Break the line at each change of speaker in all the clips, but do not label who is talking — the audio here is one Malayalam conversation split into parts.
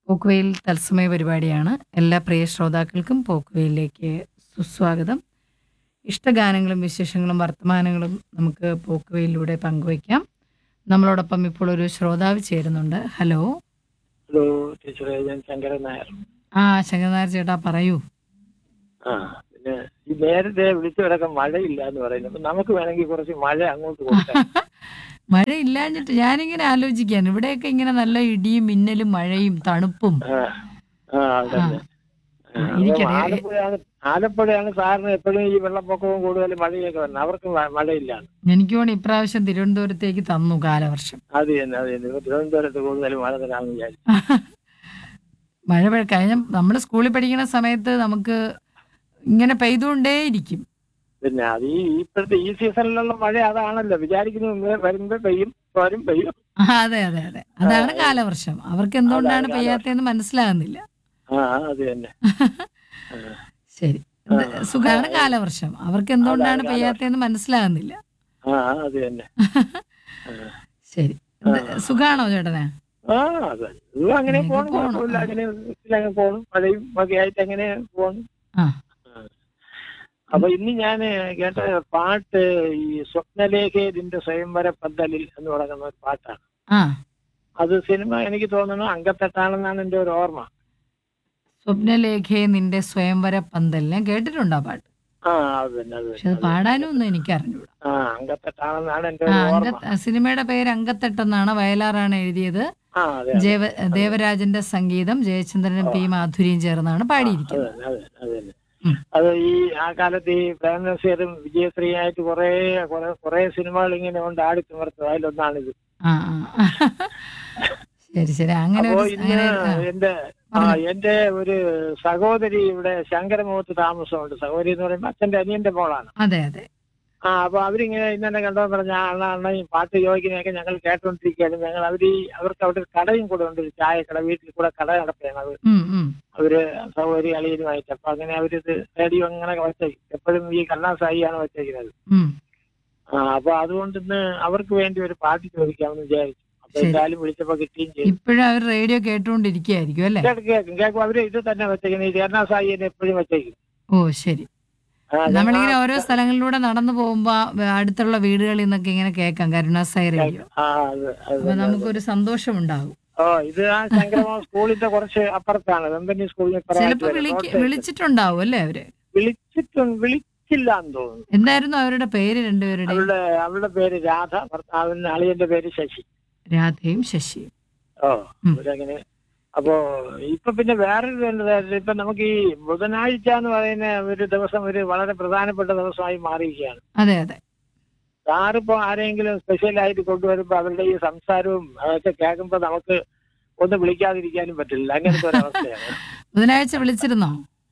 പോക്കുവെയിൽ തത്സമയ പരിപാടിയാണ് എല്ലാ പ്രിയ ശ്രോതാക്കൾക്കും പോക്കുവെയിലേക്ക് സുസ്വാഗതം ഇഷ്ടഗാനങ്ങളും വിശേഷങ്ങളും വർത്തമാനങ്ങളും നമുക്ക് പോക്കുവെയിലൂടെ പങ്കുവയ്ക്കാം നമ്മളോടൊപ്പം ഇപ്പോൾ ഒരു ശ്രോതാവ് ചേരുന്നുണ്ട് ഹലോ
ഹലോ ടീച്ചറെ ഞാൻ ശങ്കരൻ നായർ
ആ ശങ്കരനായർ ചേട്ടാ പറയൂ
ആ പിന്നെ ഈ നേരത്തെ വിളിച്ചു കിടക്കാൻ മഴയില്ല എന്ന് പറയുന്നു അപ്പൊ നമുക്ക് വേണമെങ്കിൽ കുറച്ച് മഴ അങ്ങോട്ട് കൊടുക്കാം
മഴ ഇല്ലാഞ്ഞിട്ട് ഞാനിങ്ങനെ ആലോചിക്കാൻ ഇവിടെയൊക്കെ ഇങ്ങനെ നല്ല ഇടിയും മിന്നലും മഴയും തണുപ്പും
ആ ആ അതന്നെ ആ, അപ്പം
ഇരിക്കട്ടെ.
ആലപ്പുഴയാണ് ആലപ്പുഴയാണ് സാറിന് എപ്പോഴും ഈ വെള്ളപ്പൊക്കവും കൂടുതൽ മഴയൊക്കെ വരുന്നത് അവർക്ക് മ- മഴയില്ല
എനിക്ക് തോന്നി ഇപ്രാവശ്യം തിരുവനന്തപുരത്തേക്ക് തന്നു കാലവർഷം
അത് തന്നെ അത് തന്നെ ഇപ്പൊ തിരുവനന്തപുരത്ത് കൂടുതൽ മഴ തരാമെന്ന് വിചാരിച്ചു
മഴ പെയ്- കഴിഞ്ഞ നമ്മൾ സ്കൂളിൽ പഠിക്കുന്ന സമയത്ത് നമുക്ക് ഇങ്ങനെ പെയ്തുകൊണ്ടേയിരിക്കും
പിന്നെ അത് ഈ ഇപ്പോഴത്തെ ഈ സീസണിലുള്ള മഴ അതാണല്ലോ വിചാരിക്കുന്ന മുമ്പേ വരുമ്പോ പെയ്യും വരും പെയ്യും
ആ, അതെ അതെ അതെ അതാണ് കാലവർഷം അവർക്ക് എന്തുകൊണ്ടാണ്
അതാണ്
പെയ്യാത്തതെന്ന് മനസ്സിലാകുന്നില്ല
ആ അത് തന്നെ ആ,
ശരി ഇത് സുഖാണ് കാലവർഷം അവർക്ക് എന്തുകൊണ്ടാണ്
അതാണ്
പെയ്യാത്തതെന്ന് മനസ്സിലാകുന്നില്ല
ആ അത് തന്നെ ആ.
ശരി ഇത് സുഖാണോ ചേട്ടനെ
ആ അതെ ഇത് അങ്ങനെ
ഇങ്ങനെ
പോണു
പോണു.
കുഴപ്പമില്ല അങ്ങനെ അങ്ങ് പോണു മഴയും ഒക്കെ ആയിട്ട് അങ്ങനെ പോണു
ആ
അപ്പൊ ഇന്ന് ഞാൻ കേട്ട പാട്ട് ഈ സ്വപ്നലേഖേതിന്റെ സ്വയംവര പന്തലിൽ എന്ന് പറയുന്ന ഒരു പാട്ടാണ്
ആ
അത് സിനിമ എനിക്ക് തോന്നുന്നു അങ്കത്തെട്ടാണെന്നാണ് എന്റെ ഒരു ഓർമ്മ
സ്വപ്നലേഖയെ നിന്റെ സ്വയംവര പന്തൽ ഞാൻ കേട്ടിട്ടുണ്ടോ ആ പാട്ട്
ആ അത് തന്നെ അത്
പക്ഷെ അത്
തന്നെ
പാടാനും ഒന്നും എനിക്ക് അറിഞ്ഞൂടാ
ആ അങ്കത്തെട്ടാണെന്നാണ് എന്റെ
ആ
ഒരു ഓർമ്മ
അങ്ക സിനിമയുടെ പേര് അങ്കത്തെട്ടെന്നാണ് വയലാറാണ് എഴുതിയത്
ആ അതെ
ജയവ ദേവരാജന്റെ സംഗീതം ജയചന്ദ്രനും പി മാധുരിയും ചേർന്നാണ്
അത്
പാടിയിരിക്കുന്നത്
തന്നെ അത് തന്നെ, അത് തന്നെ
ഉം.
അത് ഈ ആ കാലത്ത് ഈ പ്രേംനസീറും വിജയശ്രീയായിട്ട് കുറെ കുറെ കുറെ സിനിമകൾ ഇങ്ങനെ കൊണ്ട് ആടി തിമർത്തത് അതിലൊന്നാണിത്
ആ ആ ശരി ശരി അങ്ങനെ
അപ്പോ
ഒരു
ഇന്ന്
അങ്ങനെ ആ,
എന്റെ ആ എന്റെ ഒരു സഹോദരി ഇവിടെ ശങ്കരമുഖത്ത് താമസമുണ്ട് സഹോദരി എന്ന് പറയുമ്പോൾ അച്ഛന്റെ അനിയന്റെ മോളാണ്
അതെ അതെ
ആ അപ്പൊ അവരിങ്ങനെ ഇന്നെ കണ്ടോ പറഞ്ഞ അണ്ണ അണ്ണ ഈ പാട്ട് ചോദിക്കുന്നതൊക്കെ ഞങ്ങൾ കേട്ടോണ്ടിരിക്കുകയാണ് ഞങ്ങൾ അവര് ഈ- അവർക്ക് അവിടെ ഒരു കടയും കൂടെ ഉണ്ട് ഒരു ചായക്കട വീട്ടിൽ കൂടെ കട നടത്തുകയാണ് അവർ
ഉം ഉം
അവര് സഹോദരി അളിയനുമായിട്ട് അപ്പൊ അങ്ങനെ അവരിത് റേഡിയോ അങ്ങനെ വെച്ചേക്കും എപ്പോഴും ഈ കണ്ണാസായിയാണ് വെച്ചേക്കുന്നത്
ഉം
ആ അപ്പൊ അതുകൊണ്ട് ഇന്ന് അവർക്ക് വേണ്ടി ഒരു പാട്ട് ചോദിക്കാമെന്ന് വിചാരിച്ചു അപ്പൊ
ശരി.
എന്തായാലും വിളിച്ചപ്പോ കിട്ടുകയും ചെയ്തു
ഇപ്പോഴും അവർ റേഡിയോ കേട്ടുകൊണ്ടിരിക്കുകയായിരിക്കും അല്ലേ
കേൾക്കും കേൾക്കും കേൾക്കും അവര് ഇത് തന്നെ വെച്ചേക്കുന്നത് ഈ കരുണാസായിനെ എപ്പോഴും വെച്ചേക്കും
ഓ ശരി
ആ, ഞാൻ
നമ്മളിങ്ങനെ
ആ-
ഓരോ സ്ഥലങ്ങളിലൂടെ നടന്നു പോകുമ്പോ ആ അടുത്തുള്ള വീടുകളിൽ നിന്നൊക്കെ ഇങ്ങനെ കേൾക്കാം കരുണാസായി റേഡിയോ
ആ അത് അത്
അപ്പൊ നമുക്കൊരു സന്തോഷം ഉണ്ടാകും
ഓ ഇത് ആ ശങ്കരമോ സ്കൂളിന്റെ കുറച്ച് അപ്പുറത്താണ് വെമ്പനി സ്കൂളിന്
ചിലപ്പോ വിളിക്ക വിളിച്ചിട്ടുണ്ടാവും അല്ലേ അവര്
വിളിച്ചിട്ടും വിളിച്ചില്ല എന്ന് തോന്നുന്നു
എന്തായിരുന്നു അവരുടെ പേര് രണ്ടുപേരുടെ
അവളുടെ അവളുടെ പേര് രാധ ഭർത്താവിന്റെ അളിയന്റെ പേര് ശശി
രാധയും ശശിയും
ഓ
ഉം.
അവരങ്ങനെ അപ്പോ ഇപ്പൊ പിന്നെ വേറൊരു ഇതുണ്ട്. ഇപ്പൊ നമുക്ക് ഈ ബുധനാഴ്ച എന്ന് പറയുന്ന ഒരു ദിവസം ഒരു വളരെ പ്രധാനപ്പെട്ട ദിവസമായി മാറിയിരിക്കുകയാണ്
അതെ അതെ
സാറിപ്പോ ആരെങ്കിലും സ്പെഷ്യൽ ആയിട്ട് കൊണ്ടുവരുമ്പോ അവരുടെ ഈ സംസാരവും അതൊക്കെ കേൾക്കുമ്പോ നമുക്ക് ഒന്ന് വിളിക്കാതിരിക്കാനും പറ്റില്ല അങ്ങനത്തെ ഒരു അവസ്ഥയാണ്
ബുധനാഴ്ച വിളിച്ചിരുന്നോ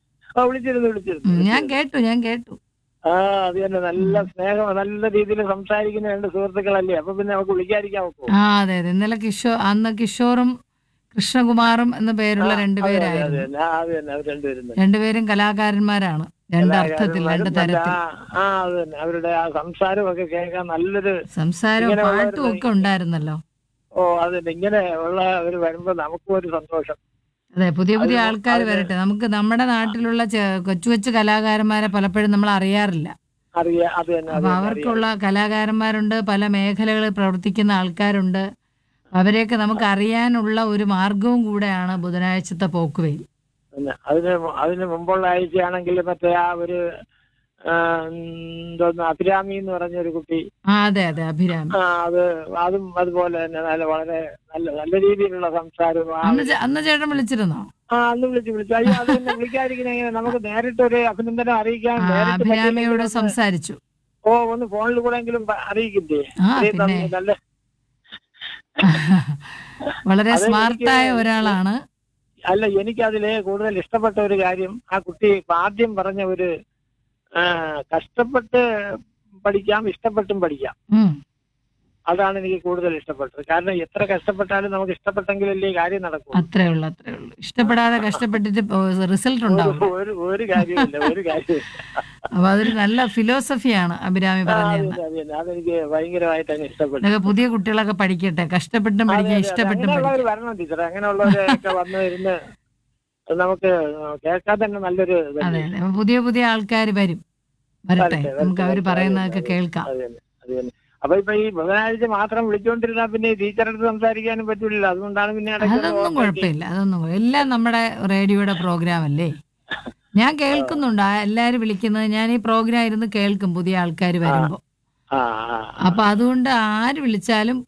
ആ വിളിച്ചിരുന്നു
ഉം,
വിളിച്ചിരുന്നു
ഞാൻ കേട്ടു ഞാൻ കേട്ടു
ആ അത് തന്നെ നല്ല സ്നേഹം നല്ല രീതിയിൽ സംസാരിക്കുന്ന രണ്ട് സുഹൃത്തുക്കളല്ലേ അപ്പൊ പിന്നെ നമുക്ക് വിളിക്കാതിരിക്കാൻ നോക്കുമോ
ആ അതെ അതെ ഇന്നലെ കിഷോർ അന്ന് കിഷോറും കൃഷ്ണകുമാറും എന്ന പേരുള്ള
അതെ അതെ
രണ്ടുപേരായിരുന്നു
തന്നെ ആ, അത് തന്നെ അവർ രണ്ടുപേരും തന്നെ.
രണ്ടുപേരും കലാകാരന്മാരാണ് രണ്ടർത്ഥത്തിൽ രണ്ട്
കലാകാരന്മാരും നല്ല
തരത്തിൽ
ആ ആ, അത് തന്നെ അവരുടെ ആ സംസാരം ഒക്കെ കേൾക്കാൻ നല്ലൊരു
സംസാരവും
ഇങ്ങനെ
പാട്ടും ഒക്കെ ഉണ്ടായിരുന്നല്ലോ
ഓ അത് തന്നെ ഇങ്ങനെ ഉള്ള ഒരു വരുമ്പോ നമുക്കും ഒരു സന്തോഷം
അതെ പുതിയ പുതിയ
അത്
ആൾക്കാർ
അത്
വരട്ടെ നമുക്ക് നമ്മുടെ നാട്ടിലുള്ള ചെ- കൊച്ചു കൊച്ചു കലാകാരന്മാരെ പലപ്പോഴും നമ്മൾ അറിയാറില്ല
അറിയാ അത് തന്നെ അത്
അപ്പൊ
തന്നെ അറിയാം.
അവർക്കുള്ള കലാകാരന്മാരുണ്ട് പല മേഖലകളിൽ പ്രവർത്തിക്കുന്ന ആൾക്കാരുണ്ട് അവരെയൊക്കെ നമുക്ക് അറിയാനുള്ള ഒരു മാർഗവും കൂടെയാണ് ബുധനാഴ്ചത്തെ പോക്കുവെയിൽ
പിന്നെ അതിന് മു- അതിന് മുമ്പുള്ള ആഴ്ചയാണെങ്കിൽ മറ്റേ ആ ഒരു ആ, എന്തോന്ന് അഭിരാമി എന്ന് പറഞ്ഞ ഒരു കുട്ടി
ആ അതെ അതെ അഭിരാമി
ആ അത് അതും അതുപോലെ തന്നെ നല്ല വളരെ നല്ല നല്ല രീതിയിലുള്ള സംസാരവും ആ
അന്ന് ചേ- അന്ന് ചേട്ടൻ വിളിച്ചിരുന്നോ
ആ അന്ന് വിളിച്ചു വിളിച്ചു അയ്യോ അത് തന്നെ വിളിക്കാതിരിക്കുന്ന എങ്ങനെ നമുക്ക് നേരിട്ടൊരു അഭിനന്ദനം അറിയിക്കാൻ
ആ
നേരിട്ട്
അഭിരാമിയോട്
പറ്റിയില്ലെങ്കിൽ ഒന്ന്
സംസാരിച്ചു
ഓ ഒന്ന് ഫോണിൽ കൂടെ എങ്കിലും പ- അറിയിക്കില്ലേ
ആ
അറിയാൻ
പിന്നെ
തമ്മിൽ നല്ല
വളരെ
അത്
സ്മാർട്ടായ
എനിക്ക്
ഒരാളാണ്
അല്ല എനിക്കതില് കൂടുതൽ ഇഷ്ടപ്പെട്ട ഒരു കാര്യം ആ കുട്ടി ഇപ്പൊ ആദ്യം പറഞ്ഞ ഒരു ആ, കഷ്ടപ്പെട്ട് പഠിക്കാം ഇഷ്ടപ്പെട്ടും പഠിക്കാം
ഉം
അതാണ് എനിക്ക് കൂടുതൽ ഇഷ്ടപ്പെട്ടത് കാരണം എത്ര കഷ്ടപ്പെട്ടാലും നമുക്ക് ഇഷ്ടപ്പെട്ടെങ്കിലല്ലേ ഈ കാര്യം നടക്കൂ
അത്രേ ഉള്ളൂ അത്രേ ഉള്ളൂ ഇഷ്ടപ്പെടാതെ കഷ്ടപ്പെട്ടിട്ട് റിസൾട്ട് ഉണ്ടാവും
ഒരു ഒരു കാര്യമില്ല ഒരു കാര്യമില്ല
അപ്പൊ അതൊരു നല്ല ഫിലോസഫിയാണ് അഭിരാമി
ആ,
പറഞ്ഞത്
അത് തന്നെ, അത് തന്നെ. അതെനിക്ക് ഭയങ്കരമായിട്ട് അങ്ങ് ഇഷ്ടപ്പെട്ടു
ഇതൊക്കെ പുതിയ കുട്ടികളൊക്കെ പഠിക്കട്ടെ കഷ്ടപ്പെട്ടും
അതെ,
പഠിക്കുക
അതെ, അതെ.
ഇഷ്ടപ്പെട്ടും
അങ്ങനെയുള്ളവർ
പഠിക്കുക
വരണം ടീച്ചർ അങ്ങനെയുള്ളവരൊക്കെ വന്നു ഇരുന്ന് നമുക്ക് കേൾക്കാൻ തന്നെ നല്ലൊരു ഇതല്ലേ.
അതെ അതെ അപ്പൊ പുതിയ പുതിയ ആൾക്കാർ വരും വരട്ടെ
വരട്ടെ,
നമുക്ക് അവർ
വരട്ടെ,
പറയുന്നതൊക്കെ
അതെ,
കേൾക്കാം
അത് തന്നെ അത് തന്നെ അപ്പൊ ഇപ്പൊ ഈ ബുധനാഴ്ച മാത്രം വിളിച്ചോണ്ടിരുന്നാ പിന്നെ ഈ ടീച്ചറടുത്ത് സംസാരിക്കാനും പറ്റൂല അതുകൊണ്ടാണ് പിന്നെ ഇടയ്ക്ക് ഒന്ന്
അതൊന്നും
ഓഫ്
കുഴപ്പമില്ല അതൊന്നും കുഴ- എല്ലാം നമ്മുടെ റേഡിയോയുടെ പ്രോഗ്രാം അല്ലേ ഞാൻ കേൾക്കുന്നുണ്ട് ആ എല്ലാരും വിളിക്കുന്നത് ഞാൻ ഈ പ്രോഗ്രാം ഇരുന്ന് കേൾക്കും പുതിയ ആൾക്കാർ വരുമ്പോ
ആ ആ, ആ.
അപ്പൊ അതുകൊണ്ട് ആര് വിളിച്ചാലും